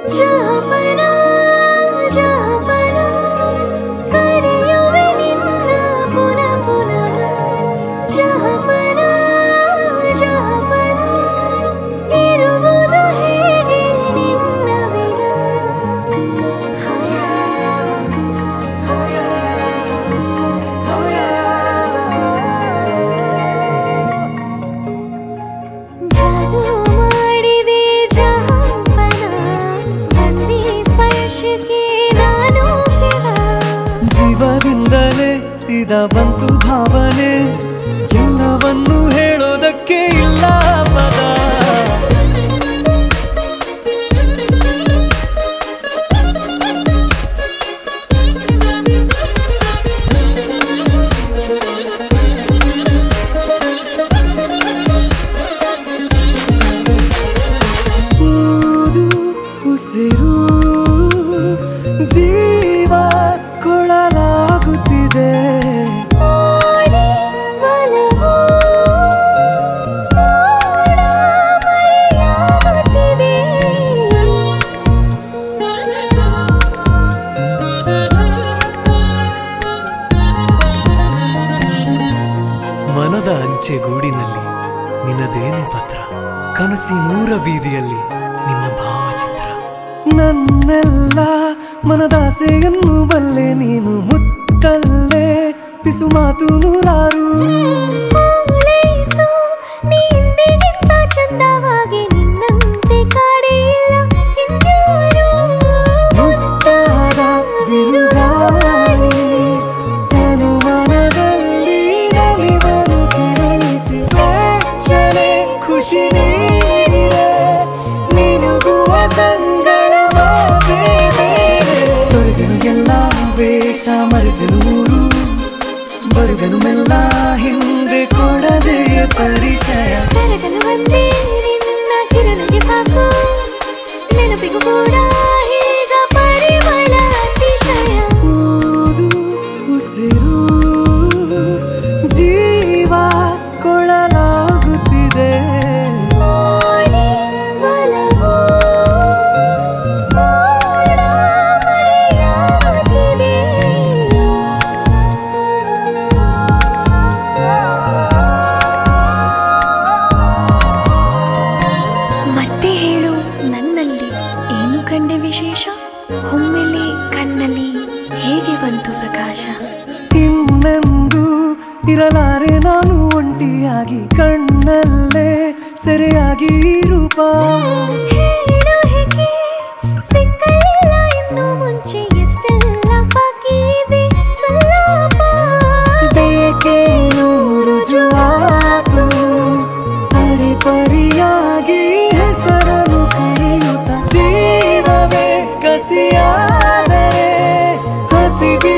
ಜಾಪನ ಜಾಪನ ಕರೆಯುವೆ ನಿನ್ನ ಪುನ ಪುನಃ ಜಾಪನ ಜಾಪನ ಇರುವುದು ಹೇಗೆ ನಿನ್ನ ವಿನ ಹಯ ಹಯ ಜಾದು ಮಾಡಿದೆ ಜಾಪನ ಬಂದಿ ಸ್ಪರ್ಶಕ್ಕೆ ನಾನು ಫಿದಾ ಜೀವದಿಂದಲೇ ಸೀದಾ ಬಂತು ಭಾವನೆ ಎಲ್ಲವನ್ನೂ ಹೇಳೋದಕ್ಕೆ ಇಲ್ಲ ಪದ ಊದು ಉಸಿರು ಜೀವ ಕೊಳಲಾಗುತ್ತಿದೆ ಓಡಿ ಒಲವು ಓಡ ಮರೆಯಾಗುತ್ತಿದೆ ಮನದ ಅಂಚೆ ಗೂಡಿನಲ್ಲಿ ನಿನ್ನದೇನೆ ಪತ್ರ ಕನಸಿನೂರ ಬೀದಿಯಲ್ಲಿ ನಿನ್ನ ಭಾವಚಿತ್ರ ನನ್ನೆಲ್ಲ ಮನದಾಸೆಯನ್ನು ಬಲ್ಲೆ ನೀನು ಮುತ್ತಲ್ಲೇ ಪಿಸು ಮಾತು ನೂರಾರು ಓಲೈಸು ನೀ ಹಿಂದೆಗಿಂತ ಚಂದವಾಗಿ ನಿನ್ನಂತೆ ಕಾಡಿಲ್ಲ ಇನ್ಯಾರು ಮುತ್ತಾದ ಬಿರುಗಾಳಿ ಅನುಮಾನದಲ್ಲಿ ನಲಿವನು ಕೆರಳಿಸಿ ವೇಚನೆ ಖುಷಿ ನೀಡಿರೆ ನಿನುಗುವ ಕಂಗಳ ಮಾತೆ ಬೇರೆ. ತೊರೆದೆನು ಎಲ್ಲ ವೇಷ ಮರೆತೆನು ಊರು ಬರುವೆನು ಮೆಲ್ಲ ಹಿಂದೆ ಕೊಡದೆಯ ಪರಿಚಯ ಕರಗಲು ಒಂದೇ ನಿನ್ನ ಕಿರಣಗೆ ಸಾಕು ನೆನಪಿಗೂ ಕೂಡ ಈಗ ಪರಿಮಳ ಅತಿಶಯ ಊದು ಉಸಿರು ಜೀವ ಕೊಳಲಾಗುತ್ತಿದೆ ಓಡಿ ಒಲವು ಓಡ ಮರೆಯಾಗುತ್ತಿದೆ ಮತ್ತೆ ಹೇಳು ನನ್ನಲ್ಲಿ ಏನು ಕಂಡೆ ವಿಶೇಷ ಒಮ್ಮೆಲೆ ಕಣ್ಣಲ್ಲಿ ಹೇಗೆ ಬಂತು ಪ್ರಕಾಶ ಇನ್ನೆಂದು ಇರಲಾರೆ ನಾನು ಒಂಟಿಯಾಗಿ ಕಣ್ಣಲ್ಲೇ ಸೆರೆಯಾಗಿ ಈ ರೂಪ ಹೇಳು ಹೇಗೆ ಸಿಕ್ಕಲಿಲ್ಲ ಇನ್ನು ಮುಂಚೆ ಎಷ್ಟೆಲ್ಲ ಬಾಕಿ ಇದೆ ಸಲ್ಲಾಪ ಬೇಕೇನು ರುಜುವಾತು ಪರಿ ಪರಿಯಾಗಿ ಹೆಸರನ್ನು ಕರೆಯುತ್ತ ಜೀವವೇ ಕಸಿಯಾದರೆ ಹಸಿಗೆ